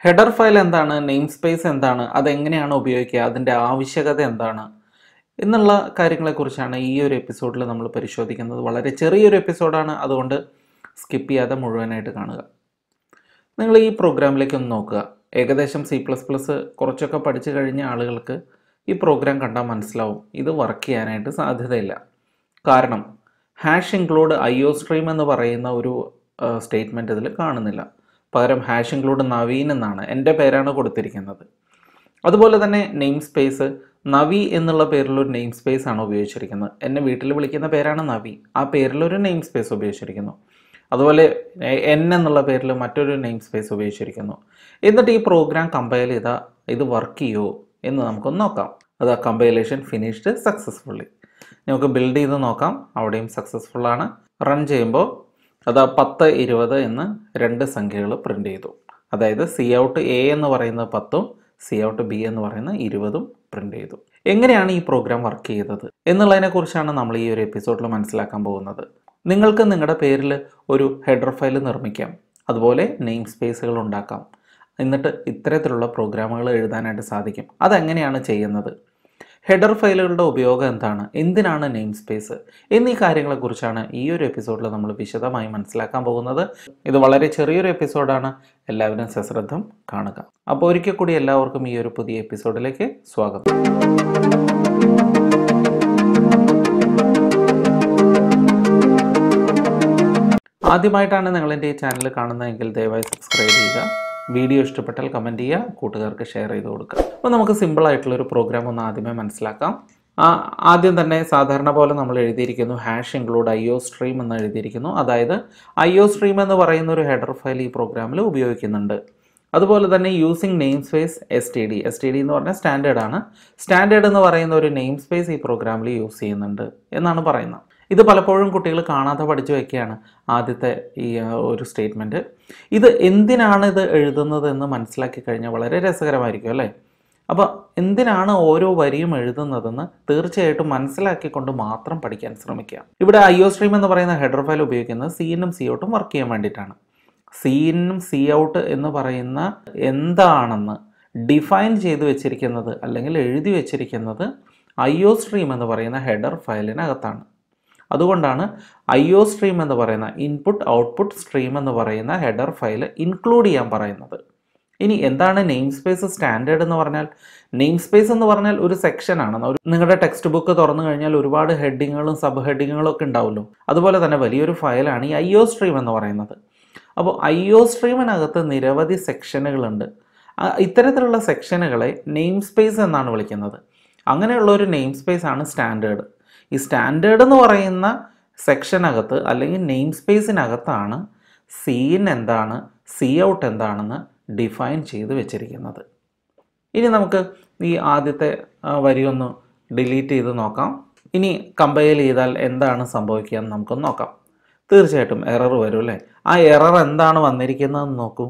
header file എന്താണ് namespace എന്താണ് അതെങ്ങനെയാണ് ഉപയോഗിക്കുക അതിൻ്റെ ആവശ്യകത എന്താണ് എന്നുള്ള കാര്യങ്ങളെക്കുറിച്ചാണ് ഈ ഒരു എപ്പിസോഡിൽ നമ്മൾ പരിശോധിക്കുന്നത് വളരെ ചെറിയൊരു എപ്പിസോഡാണ് അതുകൊണ്ട് സ്കിപ്പ് ചെയ്യാതെ മുഴുവനായിട്ട് കാണുക നിങ്ങൾ ഈ പ്രോഗ്രാമിലേക്ക് ഒന്ന് നോക്കുക ഏകദേശം സി പ്ലസ് പ്ലസ് കുറച്ചൊക്കെ പഠിച്ചു കഴിഞ്ഞ ആളുകൾക്ക് ഈ പ്രോഗ്രാം കണ്ടാൽ മനസ്സിലാവും ഇത് വർക്ക് ചെയ്യാനായിട്ട് സാധ്യതയില്ല കാരണം hash include I O stream എന്ന് പറയുന്ന ഒരു സ്റ്റേറ്റ്മെൻറ്റ് ഇതിൽ കാണുന്നില്ല പകരം ഹാഷ് ഇൻക്ലൂഡ് നവീൻ എന്നാണ് എൻ്റെ പേരാണ് കൊടുത്തിരിക്കുന്നത് അതുപോലെ തന്നെ നെയിം സ്പേസ് നവി എന്നുള്ള പേരിലൊരു നെയിം സ്പേസ് ആണ് ഉപയോഗിച്ചിരിക്കുന്നത് എന്നെ വീട്ടിൽ വിളിക്കുന്ന പേരാണ് നവി ആ പേരിലൊരു നെയിം സ്പേസ് ഉപയോഗിച്ചിരിക്കുന്നു അതുപോലെ എ- എൻ എന്നുള്ള പേരിൽ മറ്റൊരു നെയിം സ്പേസ് ഉപയോഗിച്ചിരിക്കുന്നു എന്നിട്ട് ഈ പ്രോഗ്രാം കമ്പയൽ ചെയ്താൽ ഇത് വർക്ക് ചെയ്യുമോ എന്ന് നമുക്കൊന്ന് നോക്കാം അത് ആ കമ്പൈലേഷൻ ഫിനിഷ്ഡ് സക്സസ്ഫുള്ളി നമുക്ക് ബിൽഡ് ചെയ്ത് നോക്കാം അവിടെയും സക്സസ്ഫുൾ ആണ് റൺ ചെയ്യുമ്പോൾ അത് ആ പത്ത് ഇരുപത് എന്ന് രണ്ട് സംഖ്യകൾ പ്രിൻ്റ് ചെയ്തു അതായത് സി ഔട്ട് എ എന്ന് പറയുന്നത് പത്തും സി ഔട്ട് ബി എന്ന് പറയുന്ന ഇരുപതും പ്രിൻ്റ് ചെയ്തു എങ്ങനെയാണ് ഈ പ്രോഗ്രാം വർക്ക് ചെയ്തത് എന്നുള്ളതിനെക്കുറിച്ചാണ് നമ്മൾ ഈ ഒരു എപ്പിസോഡിൽ മനസ്സിലാക്കാൻ പോകുന്നത് നിങ്ങൾക്ക് നിങ്ങളുടെ പേരിൽ ഒരു ഹെഡർ ഫയൽ നിർമ്മിക്കാം അതുപോലെ നെയിം സ്പേസുകൾ ഉണ്ടാക്കാം എന്നിട്ട് ഇത്തരത്തിലുള്ള പ്രോഗ്രാമുകൾ എഴുതാനായിട്ട് സാധിക്കും അതെങ്ങനെയാണ് ചെയ്യുന്നത് ഹെഡർ ഫയലുകളുടെ ഉപയോഗം എന്താണ് എന്തിനാണ് നെയിം സ്പേസ് എന്നീ കാര്യങ്ങളെക്കുറിച്ചാണ് ഈ ഒരു എപ്പിസോഡിൽ നമ്മൾ വിശദമായി മനസ്സിലാക്കാൻ പോകുന്നത് ഇത് വളരെ ചെറിയൊരു എപ്പിസോഡാണ് എല്ലാവരും സശ്രദ്ധം കാണുക അപ്പോൾ ഒരിക്കൽ കൂടി എല്ലാവർക്കും ഈ ഒരു പുതിയ എപ്പിസോഡിലേക്ക് സ്വാഗതം ആദ്യമായിട്ടാണ് നിങ്ങൾ എൻ്റെ ഈ ചാനൽ കാണുന്നതെങ്കിൽ ദയവായി സബ്സ്ക്രൈബ് ചെയ്യുക വീഡിയോ ഇഷ്ടപ്പെട്ടാൽ കമൻറ്റ് ചെയ്യുക കൂട്ടുകാർക്ക് ഷെയർ ചെയ്ത് കൊടുക്കുക അപ്പോൾ നമുക്ക് സിമ്പിൾ ആയിട്ടുള്ളൊരു പ്രോഗ്രാം ഒന്ന് ആദ്യമേ മനസ്സിലാക്കാം ആ, ആദ്യം തന്നെ സാധാരണ പോലെ നമ്മൾ എഴുതിയിരിക്കുന്നു hash include I O stream എന്ന് എഴുതിയിരിക്കുന്നു അതായത് ഐ ഒ സ്ട്രീം എന്ന് പറയുന്ന ഒരു ഹെഡർ ഫയൽ ഈ പ്രോഗ്രാമിൽ ഉപയോഗിക്കുന്നുണ്ട് അതുപോലെ തന്നെ using namespace S T D S T D എന്ന് പറഞ്ഞാൽ സ്റ്റാൻഡേർഡ് ആണ് സ്റ്റാൻഡേർഡ് എന്ന് പറയുന്ന ഒരു നെയിം സ്പേസ് ഈ പ്രോഗ്രാമിൽ യൂസ് ചെയ്യുന്നുണ്ട് എന്നാണ് പറയുന്നത് ഇത് പലപ്പോഴും കുട്ടികൾ കാണാതെ പഠിച്ചു വയ്ക്കുകയാണ് ആദ്യത്തെ ഈ ആ, ഒരു സ്റ്റേറ്റ്മെൻറ്റ് ഇത് എന്തിനാണ് ഇത് എഴുതുന്നത് എന്ന് മനസ്സിലാക്കി കഴിഞ്ഞാൽ വളരെ രസകരമായിരിക്കും അല്ലേ അപ്പോൾ എന്തിനാണ് ഓരോ വരിയും എഴുതുന്നതെന്ന് തീർച്ചയായിട്ടും മനസ്സിലാക്കിക്കൊണ്ട് മാത്രം പഠിക്കാൻ ശ്രമിക്കുക ഇവിടെ ഐ ഒ സ്ട്രീം എന്ന് പറയുന്ന ഹെഡർ ഫയൽ ഉപയോഗിക്കുന്നത് സീനും സി ഔട്ടും വർക്ക് ചെയ്യാൻ വേണ്ടിയിട്ടാണ് സീനും സി ഔട്ട് എന്ന് പറയുന്ന എന്താണെന്ന് ഡിഫൈൻ ചെയ്ത് വെച്ചിരിക്കുന്നത് അല്ലെങ്കിൽ എഴുതി വെച്ചിരിക്കുന്നത് ഐ ഒ സ്ട്രീം എന്ന് പറയുന്ന ഹെഡർ ഫയലിനകത്താണ് അതുകൊണ്ടാണ് ഐ ഒ സ്ട്രീം എന്ന് പറയുന്ന ഇൻപുട്ട് ഔട്ട്പുട്ട് സ്ട്രീം എന്ന് പറയുന്ന ഹെഡർ ഫയൽ ഇൻക്ലൂഡ് ചെയ്യാൻ പറയുന്നത് ഇനി എന്താണ് നെയിം സ്പേസ് സ്റ്റാൻഡേർഡ് എന്ന് പറഞ്ഞാൽ നെയിം സ്പേസ് എന്ന് പറഞ്ഞാൽ ഒരു സെക്ഷനാണ് ഒരു നിങ്ങളുടെ ടെക്സ്റ്റ് ബുക്ക് തുറന്നു കഴിഞ്ഞാൽ ഒരുപാട് ഹെഡിങ്ങുകളും സബ് ഹെഡിങ്ങുകളും ഒക്കെ ഉണ്ടാവുമല്ലോ അതുപോലെ തന്നെ വലിയൊരു ഫയലാണ് ഈ ഐ ഒ സ്ട്രീം എന്ന് പറയുന്നത് അപ്പോൾ ഐ ഒ സ്ട്രീമിനകത്ത് നിരവധി സെക്ഷനുകളുണ്ട് ആ, ഇത്തരത്തിലുള്ള സെക്ഷനുകളെ നെയിം സ്പേസ് എന്നാണ് വിളിക്കുന്നത് അങ്ങനെയുള്ള ഒരു നെയിം സ്പേസ് ആണ് സ്റ്റാൻഡേർഡ് ഈ സ്റ്റാൻഡേർഡ് എന്ന് പറയുന്ന സെക്ഷനകത്ത് അല്ലെങ്കിൽ നെയിം സ്പേസിനകത്താണ് സീൻ എന്താണ് സി ഔട്ട് എന്താണെന്ന് ഡിഫൈൻ ചെയ്ത് വെച്ചിരിക്കുന്നത് ഇനി നമുക്ക് ഈ ആദ്യത്തെ ആ, വരി ഒന്ന് ഡിലീറ്റ് ചെയ്ത് നോക്കാം ഇനി കമ്പയൽ ചെയ്താൽ എന്താണ് സംഭവിക്കുക എന്ന് നമുക്കൊന്ന് നോക്കാം തീർച്ചയായിട്ടും എറർ വരും അല്ലേ ആ എറർ എന്താണ് വന്നിരിക്കുന്നതെന്ന് നോക്കൂ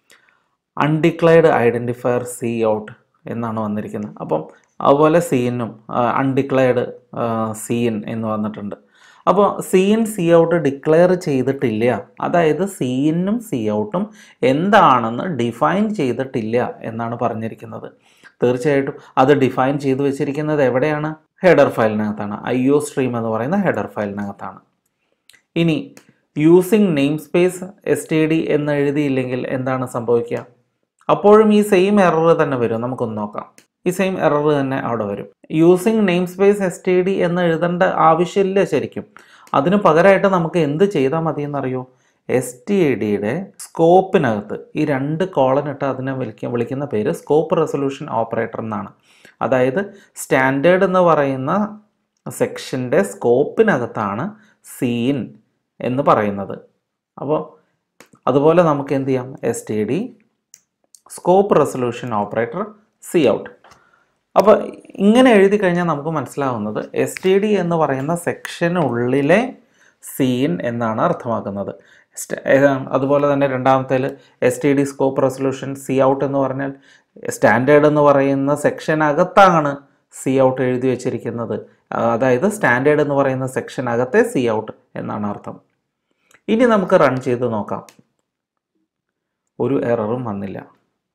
അൺഡിക്ലയർഡ് ഐഡൻറ്റിഫയർ സി ഔട്ട് എന്നാണ് വന്നിരിക്കുന്നത് അപ്പം അതുപോലെ സീനും അൺഡിക്ലയർഡ് സീൻ എന്ന് വന്നിട്ടുണ്ട് അപ്പോൾ സീൻ സി ഔട്ട് ഡിക്ലെയർ ചെയ്തിട്ടില്ല അതായത് സീനും സി ഔട്ടും എന്താണെന്ന് ഡിഫൈൻ ചെയ്തിട്ടില്ല എന്നാണ് പറഞ്ഞിരിക്കുന്നത് തീർച്ചയായിട്ടും അത് ഡിഫൈൻ ചെയ്തു വെച്ചിരിക്കുന്നത് എവിടെയാണ് ഹെഡർ ഫയലിനകത്താണ് ഐ ഒ സ്ട്രീം എന്ന് പറയുന്ന ഹെഡർ ഫയലിനകത്താണ് ഇനി using namespace S T D എന്ന് എഴുതിയില്ലെങ്കിൽ എന്താണ് സംഭവിക്കുക അപ്പോഴും ഈ സെയിം എറർ തന്നെ വരും നമുക്കൊന്ന് നോക്കാം ഈ സെയിം എറർ തന്നെ അവിടെ വരും using namespace S T D എന്ന് എഴുതേണ്ട ആവശ്യമില്ല ശരിക്കും അതിന് പകരമായിട്ട് നമുക്ക് എന്ത് ചെയ്താൽ മതി എന്നറിയോ എസ് ടി ഡിയുടെ സ്കോപ്പിനകത്ത് ഈ രണ്ട് കോളൻ ഇട്ട് അതിനെ വിളിക്ക വിളിക്കുന്ന പേര് സ്കോപ്പ് റെസൊല്യൂഷൻ ഓപ്പറേറ്റർ എന്നാണ് അതായത് സ്റ്റാൻഡേർഡ് എന്ന് പറയുന്ന സെക്ഷൻ്റെ സ്കോപ്പിനകത്താണ് സീൻ എന്ന് പറയുന്നത് അപ്പോൾ അതുപോലെ നമുക്ക് എന്ത് ചെയ്യാം S T D scope resolution operator cout അപ്പോൾ ഇങ്ങനെ എഴുതി കഴിഞ്ഞാൽ നമുക്ക് മനസ്സിലാവുന്നത് എസ് ടി ഡി എന്ന് പറയുന്ന സെക്ഷനുള്ളിലെ സീൻ എന്നാണ് അർത്ഥമാക്കുന്നത് സ്റ്റ- ഏഹ് അതുപോലെ തന്നെ രണ്ടാമത്തേൽ S T D scope resolution cout എന്ന് പറഞ്ഞാൽ സ്റ്റാൻഡേർഡ് എന്ന് പറയുന്ന സെക്ഷനകത്താണ് സി ഔട്ട് എഴുതി വെച്ചിരിക്കുന്നത് ആ, അതായത് സ്റ്റാൻഡേർഡ് എന്ന് പറയുന്ന സെക്ഷനകത്തെ സി ഔട്ട് എന്നാണ് അർത്ഥം ഇനി നമുക്ക് റൺ ചെയ്ത് നോക്കാം ഒരു എററും വന്നില്ല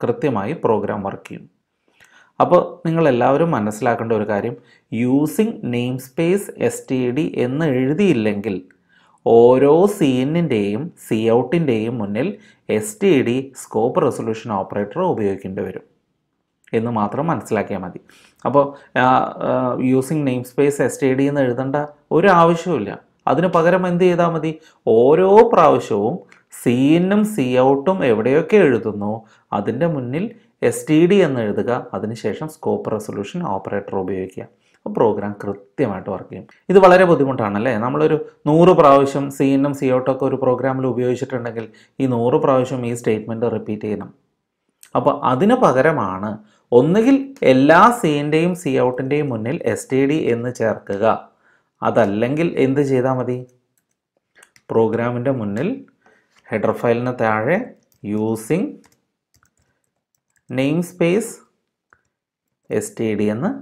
കൃത്യമായി പ്രോഗ്രാം വർക്ക് ചെയ്യും അപ്പോൾ നിങ്ങൾ എല്ലാവരും മനസ്സിലാക്കേണ്ട ഒരു കാര്യം using namespace S T D എന്ന് എഴുതിയില്ലെങ്കിൽ ഓരോ സീനിൻ്റെയും സി ഔട്ടിൻ്റെയും മുന്നിൽ S T D scope resolution operator ഉപയോഗിക്കേണ്ടി വരും എന്ന് മാത്രം മനസ്സിലാക്കിയാൽ മതി അപ്പോൾ using namespace S T D എന്ന് എഴുതേണ്ട ഒരു ആവശ്യവുമില്ല അതിന് പകരം എന്ത് ചെയ്താൽ മതി ഓരോ പ്രാവശ്യവും സീനും സി ഔട്ടും എവിടെയൊക്കെ എഴുതുന്നു അതിൻ്റെ മുന്നിൽ എസ് ടി ഡി എന്ന് എഴുതുക അതിനുശേഷം സ്കോപ്പ് റെസൊല്യൂഷൻ ഓപ്പറേറ്റർ ഉപയോഗിക്കുക അപ്പോൾ പ്രോഗ്രാം കൃത്യമായിട്ട് വർക്ക് ചെയ്യും ഇത് വളരെ ബുദ്ധിമുട്ടാണല്ലേ നമ്മളൊരു നൂറ് പ്രാവശ്യം സീനും സി ഔട്ടൊക്കെ ഒരു പ്രോഗ്രാമിൽ ഉപയോഗിച്ചിട്ടുണ്ടെങ്കിൽ ഈ നൂറ് പ്രാവശ്യം ഈ സ്റ്റേറ്റ്മെൻറ്റ് റിപ്പീറ്റ് ചെയ്യണം അപ്പോൾ അതിന് പകരമാണ് ഒന്നുകിൽ എല്ലാ സീൻ്റെയും സി ഔട്ടിൻ്റെയും മുന്നിൽ എസ് ടി ഡി എന്ന് ചേർക്കുക അതല്ലെങ്കിൽ എന്ത് ചെയ്താൽ മതി പ്രോഗ്രാമിൻ്റെ മുന്നിൽ ഹെഡർ ഫയലിന് താഴെ using namespace S T D എന്ന്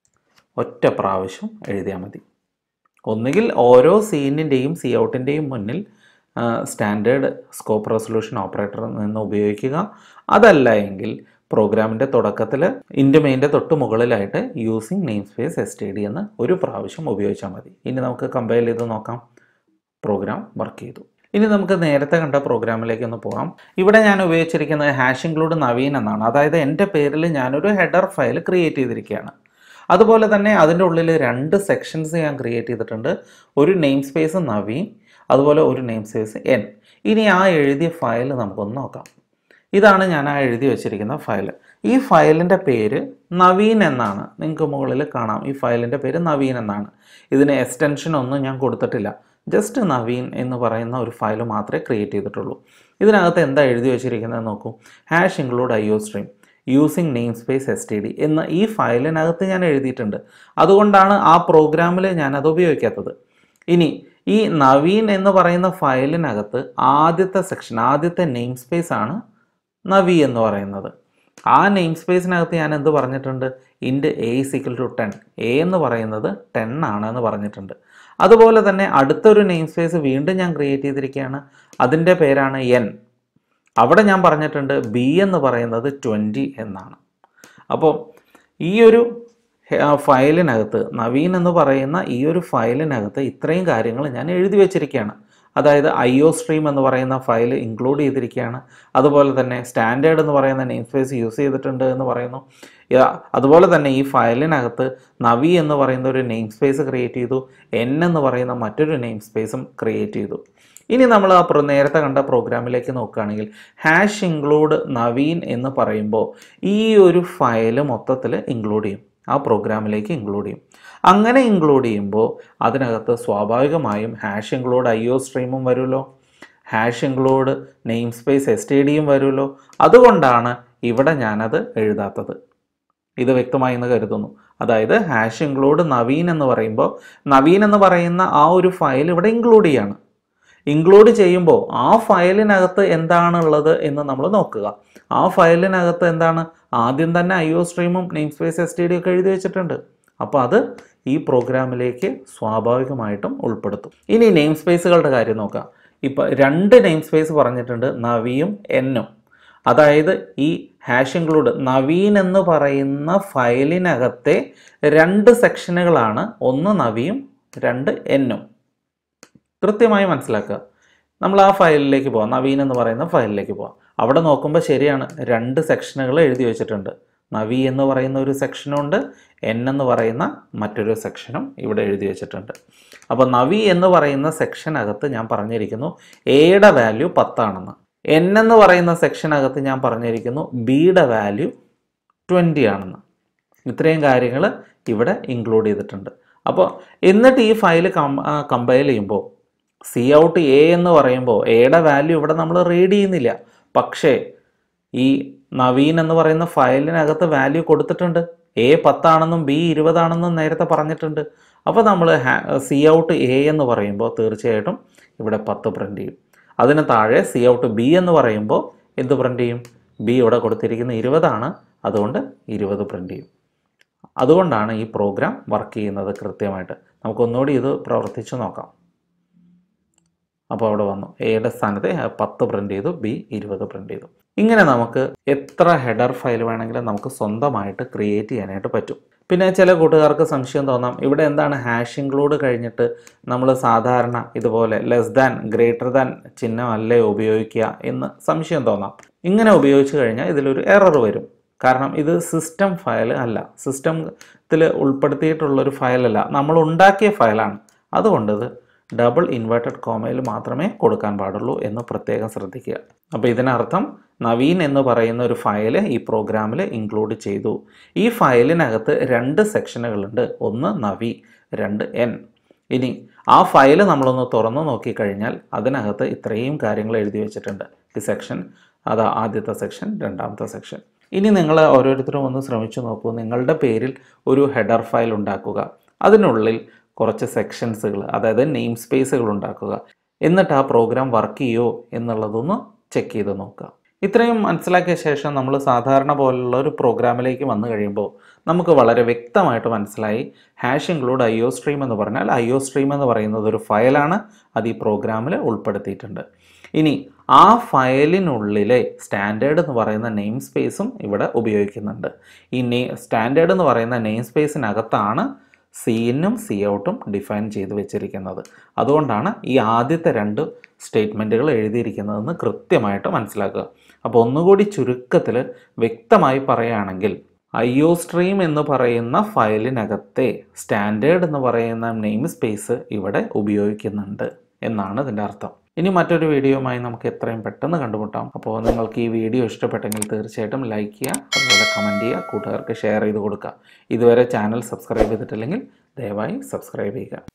ഒറ്റ പ്രാവശ്യം എഴുതിയാൽ മതി ഒന്നുകിൽ ഓരോ സീനിൻ്റെയും സി ഔട്ടിൻ്റെയും മുന്നിൽ സ്റ്റാൻഡേർഡ് സ്കോപ്പ് റെസൊല്യൂഷൻ ഓപ്പറേറ്റർ നിന്ന് ഉപയോഗിക്കുക അതല്ല എങ്കിൽ പ്രോഗ്രാമിൻ്റെ തുടക്കത്തിൽ ഇൻഡുമെയിൻ്റെ തൊട്ട് മുകളിലായിട്ട് using namespace S T D എന്ന് ഒരു പ്രാവശ്യം ഉപയോഗിച്ചാൽ മതി ഇനി നമുക്ക് കമ്പയർ ചെയ്ത് നോക്കാം പ്രോഗ്രാം വർക്ക് ചെയ്തു ഇനി നമുക്ക് നേരത്തെ കണ്ട പ്രോഗ്രാമിലേക്ക് ഒന്ന് പോകാം ഇവിടെ ഞാൻ ഉപയോഗിച്ചിരിക്കുന്നത് ഹാഷ് ഇൻക്ലൂഡ് നവീൻ എന്നാണ് അതായത് എൻ്റെ പേരിൽ ഞാനൊരു ഹെഡർ ഫയൽ ക്രിയേറ്റ് ചെയ്തിരിക്കുകയാണ് അതുപോലെ തന്നെ അതിൻ്റെ ഉള്ളിൽ രണ്ട് സെക്ഷൻസ് ഞാൻ ക്രിയേറ്റ് ചെയ്തിട്ടുണ്ട് ഒരു നെയിം സ്പേസ് നവീൻ അതുപോലെ ഒരു നെയിം സ്പേസ് എൻ ഇനി ആ എഴുതിയ ഫയൽ നമുക്കൊന്ന് നോക്കാം ഇതാണ് ഞാൻ ആ എഴുതി വെച്ചിരിക്കുന്ന ഫയൽ ഈ ഫയലിൻ്റെ പേര് നവീൻ എന്നാണ് നിങ്ങൾക്ക് മുകളിൽ കാണാം ഈ ഫയലിൻ്റെ പേര് നവീൻ എന്നാണ് ഇതിന് എക്സ്റ്റൻഷൻ ഒന്നും ഞാൻ കൊടുത്തിട്ടില്ല ജസ്റ്റ് നവീൻ എന്ന് പറയുന്ന ഒരു ഫയൽ മാത്രമേ ക്രിയേറ്റ് ചെയ്തിട്ടുള്ളൂ ഇതിനകത്ത് എന്താ എഴുതി വെച്ചിരിക്കുന്നത് നോക്കൂ hash include I O stream using namespace S T D എന്ന ഈ ഫയലിനകത്ത് ഞാൻ എഴുതിയിട്ടുണ്ട് അതുകൊണ്ടാണ് ആ പ്രോഗ്രാമിൽ ഞാനത് ഉപയോഗിക്കാത്തത് ഇനി ഈ നവീൻ എന്ന് പറയുന്ന ഫയലിനകത്ത് ആദ്യത്തെ സെക്ഷൻ ആദ്യത്തെ നെയിം സ്പേസ് ആണ് നവി എന്ന് പറയുന്നത് ആ നെയിം സ്പേസിനകത്ത് ഞാൻ എന്ത് പറഞ്ഞിട്ടുണ്ട് int a is equal to ten a എന്ന് പറയുന്നത് ടെൻ ആണ് എന്ന് പറഞ്ഞിട്ടുണ്ട് അതുപോലെ തന്നെ അടുത്തൊരു നെയിം സ്പേസ് വീണ്ടും ഞാൻ ക്രിയേറ്റ് ചെയ്തിരിക്കുകയാണ് അതിൻ്റെ പേരാണ് എൻ അവിടെ ഞാൻ പറഞ്ഞിട്ടുണ്ട് ബി എന്ന് പറയുന്നത് ട്വൻറ്റി എന്നാണ് അപ്പോൾ ഈ ഒരു ഫയലിനകത്ത് നവീൻ എന്ന് പറയുന്ന ഈ ഒരു ഫയലിനകത്ത് ഇത്രയും കാര്യങ്ങൾ ഞാൻ എഴുതി വെച്ചിരിക്കുകയാണ് അതായത് ഐ ഒ സ്ട്രീം എന്ന് പറയുന്ന ഫയൽ ഇൻക്ലൂഡ് ചെയ്തിരിക്കുകയാണ് അതുപോലെ തന്നെ സ്റ്റാൻഡേർഡ് എന്ന് പറയുന്ന നെയിം സ്പേസ് യൂസ് ചെയ്തിട്ടുണ്ട് എന്ന് പറയുന്നു അതുപോലെ തന്നെ ഈ ഫയലിനകത്ത് നവി എന്ന് പറയുന്ന ഒരു നെയിം സ്പേസ് ക്രിയേറ്റ് ചെയ്തു എൻ എന്ന് പറയുന്ന മറ്റൊരു നെയിം സ്പേസും ക്രിയേറ്റ് ചെയ്തു ഇനി നമ്മൾ ആ പ്രോ നേരത്തെ കണ്ട പ്രോഗ്രാമിലേക്ക് നോക്കുകയാണെങ്കിൽ ഹാഷ് ഇൻക്ലൂഡ് നവീൻ എന്ന് പറയുമ്പോൾ ഈ ഒരു ഫയൽ മൊത്തത്തിൽ ഇൻക്ലൂഡ് ചെയ്യും ആ പ്രോഗ്രാമിലേക്ക് ഇൻക്ലൂഡ് ചെയ്യും അങ്ങനെ ഇൻക്ലൂഡ് ചെയ്യുമ്പോൾ അതിനകത്ത് സ്വാഭാവികമായും ഹാഷ് ഇൻക്ലൂഡ് ഐ ഒ സ്ട്രീമും വരുമല്ലോ hash include namespace S T ഡിയും വരുമല്ലോ അതുകൊണ്ടാണ് ഇവിടെ ഞാനത് എഴുതാത്തത് ഇത് വ്യക്തമായി എന്ന് കരുതുന്നു അതായത് ഹാഷ് ഇൻക്ലൂഡ് നവീൻ എന്ന് പറയുമ്പോൾ നവീൻ എന്ന് പറയുന്ന ആ ഒരു ഫയൽ ഇവിടെ ഇൻക്ലൂഡ് ചെയ്യാണ് ഇൻക്ലൂഡ് ചെയ്യുമ്പോൾ ആ ഫയലിനകത്ത് എന്താണുള്ളത് എന്ന് നമ്മൾ നോക്കുക ആ ഫയലിനകത്ത് എന്താണ് ആദ്യം തന്നെ ഐ ഒ സ്ട്രീമും namespace S T D ഒക്കെ എഴുതി വെച്ചിട്ടുണ്ട് അപ്പോൾ അത് ഈ പ്രോഗ്രാമിലേക്ക് സ്വാഭാവികമായിട്ടും ഉൾപ്പെടുത്തും ഇനി നെയിം സ്പേസുകളുടെ കാര്യം നോക്കാം ഇപ്പോൾ രണ്ട് നെയിം സ്പേസ് പറഞ്ഞിട്ടുണ്ട് നവിയും എന്നും അതായത് ഈ ഹാഷ് ഇൻക്ലൂഡ് നവീൻ എന്ന് പറയുന്ന ഫയലിനകത്തെ രണ്ട് സെക്ഷനുകളാണ് ഒന്ന് നവിയും രണ്ട് എന്നും കൃത്യമായി മനസ്സിലാക്കുക നമ്മൾ ആ ഫയലിലേക്ക് പോവാം നവീൻ എന്ന് പറയുന്ന ഫയലിലേക്ക് പോവാം അവിടെ നോക്കുമ്പോൾ ശരിയാണ് രണ്ട് സെക്ഷനുകൾ എഴുതി വെച്ചിട്ടുണ്ട് നവി എന്ന് പറയുന്ന ഒരു സെക്ഷനുണ്ട് എൻ എന്ന് പറയുന്ന മറ്റൊരു സെക്ഷനും ഇവിടെ എഴുതി വെച്ചിട്ടുണ്ട് അപ്പോൾ നവി എന്ന് പറയുന്ന സെക്ഷനകത്ത് ഞാൻ പറഞ്ഞിരിക്കുന്നു എയുടെ വാല്യൂ പത്താണെന്ന് എൻ എന്ന് പറയുന്ന സെക്ഷനകത്ത് ഞാൻ പറഞ്ഞിരിക്കുന്നു ബിയുടെ വാല്യൂ ട്വൻറ്റി ആണെന്ന് ഇത്രയും കാര്യങ്ങൾ ഇവിടെ ഇൻക്ലൂഡ് ചെയ്തിട്ടുണ്ട് അപ്പോൾ എന്നിട്ട് ഈ ഫയൽ കം കമ്പയൽ ചെയ്യുമ്പോൾ സി ഔട്ട് എ എന്ന് പറയുമ്പോൾ എയുടെ വാല്യൂ ഇവിടെ നമ്മൾ റീഡ് ചെയ്യുന്നില്ല പക്ഷേ ഈ നവീൻ എന്ന് പറയുന്ന ഫയലിനകത്ത് വാല്യൂ കൊടുത്തിട്ടുണ്ട് എ പത്താണെന്നും ബി ഇരുപതാണെന്നും നേരത്തെ പറഞ്ഞിട്ടുണ്ട് അപ്പോൾ നമ്മൾ സി ഔട്ട് എ എന്ന് പറയുമ്പോൾ തീർച്ചയായിട്ടും ഇവിടെ പത്ത് പ്രിൻ്റ് ചെയ്യും അതിന് താഴെ സി ഔട്ട് ബി എന്ന് പറയുമ്പോൾ എന്ത് പ്രിൻ്റ് ചെയ്യും ബി ഇവിടെ കൊടുത്തിരിക്കുന്ന ഇരുപതാണ് അതുകൊണ്ട് ഇരുപത് പ്രിൻ്റ് ചെയ്യും അതുകൊണ്ടാണ് ഈ പ്രോഗ്രാം വർക്ക് ചെയ്യുന്നത് കൃത്യമായിട്ട് നമുക്കൊന്നുകൂടി ഇത് പ്രവർത്തിച്ച് നോക്കാം അപ്പോൾ അവിടെ വന്നു എയുടെ സ്ഥാനത്ത് പത്ത് പ്രിൻ്റ് ചെയ്തു ബി ഇരുപത് പ്രിൻ്റ് ചെയ്തു ഇങ്ങനെ നമുക്ക് എത്ര ഹെഡർ ഫയൽ വേണമെങ്കിലും നമുക്ക് സ്വന്തമായിട്ട് ക്രിയേറ്റ് ചെയ്യാനായിട്ട് പറ്റും പിന്നെ ചില കൂട്ടുകാർക്ക് സംശയം തോന്നാം ഇവിടെ എന്താണ് ഹാഷ് ഇൻക്ലൂഡ് കഴിഞ്ഞിട്ട് നമ്മൾ സാധാരണ ഇതുപോലെ ലെസ് ദാൻ ഗ്രേറ്റർ ദാൻ ചിഹ്നമല്ലേ ഉപയോഗിക്കുക എന്ന് സംശയം തോന്നാം ഇങ്ങനെ ഉപയോഗിച്ച് കഴിഞ്ഞാൽ ഇതിലൊരു എറർ വരും കാരണം ഇത് സിസ്റ്റം ഫയൽ അല്ല സിസ്റ്റത്തിൽ ഉൾപ്പെടുത്തിയിട്ടുള്ളൊരു ഫയലല്ല നമ്മൾ ഉണ്ടാക്കിയ ഫയലാണ് അതുകൊണ്ട് ഇത് ഡബിൾ ഇൻവേർട്ടഡ് കോമയിൽ മാത്രമേ കൊടുക്കാൻ പാടുള്ളൂ എന്ന് പ്രത്യേകം ശ്രദ്ധിക്കുക അപ്പോൾ ഇതിനർത്ഥം നവീൻ എന്ന് പറയുന്ന ഒരു ഫയൽ ഈ പ്രോഗ്രാമിൽ ഇൻക്ലൂഡ് ചെയ്തു ഈ ഫയലിനകത്ത് രണ്ട് സെക്ഷനുകളുണ്ട് ഒന്ന് നവി രണ്ട് എൻ ഇനി ആ ഫയൽ നമ്മളൊന്ന് തുറന്നു നോക്കിക്കഴിഞ്ഞാൽ അതിനകത്ത് ഇത്രയും കാര്യങ്ങൾ എഴുതി വെച്ചിട്ടുണ്ട് ഈ സെക്ഷൻ അതാ ആദ്യത്തെ സെക്ഷൻ രണ്ടാമത്തെ സെക്ഷൻ ഇനി നിങ്ങൾ ഓരോരുത്തരും ഒന്ന് ശ്രമിച്ചു നോക്കൂ നിങ്ങളുടെ പേരിൽ ഒരു ഹെഡർ ഫയൽ ഉണ്ടാക്കുക അതിനുള്ളിൽ കുറച്ച് സെക്ഷൻസുകൾ അതായത് നെയിം സ്പേസുകൾ ഉണ്ടാക്കുക എന്നിട്ട് ആ പ്രോഗ്രാം വർക്ക് ചെയ്യുമോ എന്നുള്ളതൊന്ന് ചെക്ക് ചെയ്ത് നോക്കുക ഇത്രയും മനസ്സിലാക്കിയ ശേഷം നമ്മൾ സാധാരണ പോലുള്ള ഒരു പ്രോഗ്രാമിലേക്ക് വന്നു കഴിയുമ്പോൾ നമുക്ക് വളരെ വ്യക്തമായിട്ട് മനസ്സിലായി hash include I O stream എന്ന് പറഞ്ഞാൽ ഐ ഒ സ്ട്രീം എന്ന് പറയുന്നത് ഒരു ഫയലാണ് അത് ഈ പ്രോഗ്രാമിൽ ഉൾപ്പെടുത്തിയിട്ടുണ്ട് ഇനി ആ ഫയലിനുള്ളിലെ സ്റ്റാൻഡേർഡ് എന്ന് പറയുന്ന നെയിം സ്പേസും ഇവിടെ ഉപയോഗിക്കുന്നുണ്ട് ഈ നെ സ്റ്റാൻഡേർഡ് എന്ന് പറയുന്ന നെയിം സ്പേസിനകത്താണ് സി ഇന്നും സി ഔട്ടും ഡിഫൈൻ ചെയ്ത് വെച്ചിരിക്കുന്നത് അതുകൊണ്ടാണ് ഈ ആദ്യത്തെ രണ്ട് സ്റ്റേറ്റ്മെൻറ്റുകൾ എഴുതിയിരിക്കുന്നതെന്ന് കൃത്യമായിട്ട് മനസ്സിലാക്കുക അപ്പോൾ ഒന്നുകൂടി ചുരുക്കത്തിൽ വ്യക്തമായി പറയുകയാണെങ്കിൽ ഐ ഒ സ്ട്രീം എന്ന് പറയുന്ന ഫയലിനകത്തെ സ്റ്റാൻഡേർഡ് എന്ന് പറയുന്ന നെയിം സ്പേസ് ഇവിടെ ഉപയോഗിക്കുന്നുണ്ട് എന്നാണ് ഇതിൻ്റെ അർത്ഥം ഇനി മറ്റൊരു വീഡിയോയുമായി നമുക്ക് എത്രയും പെട്ടെന്ന് കണ്ടുമുട്ടാം അപ്പോൾ നിങ്ങൾക്ക് ഈ വീഡിയോ ഇഷ്ടപ്പെട്ടെങ്കിൽ തീർച്ചയായിട്ടും ലൈക്ക് ചെയ്യുക അതുപോലെ കമൻറ്റ് ചെയ്യുക കൂട്ടുകാർക്ക് ഷെയർ ചെയ്ത് കൊടുക്കുക ഇതുവരെ ചാനൽ സബ്സ്ക്രൈബ് ചെയ്തിട്ടില്ലെങ്കിൽ ദയവായി സബ്സ്ക്രൈബ് ചെയ്യുക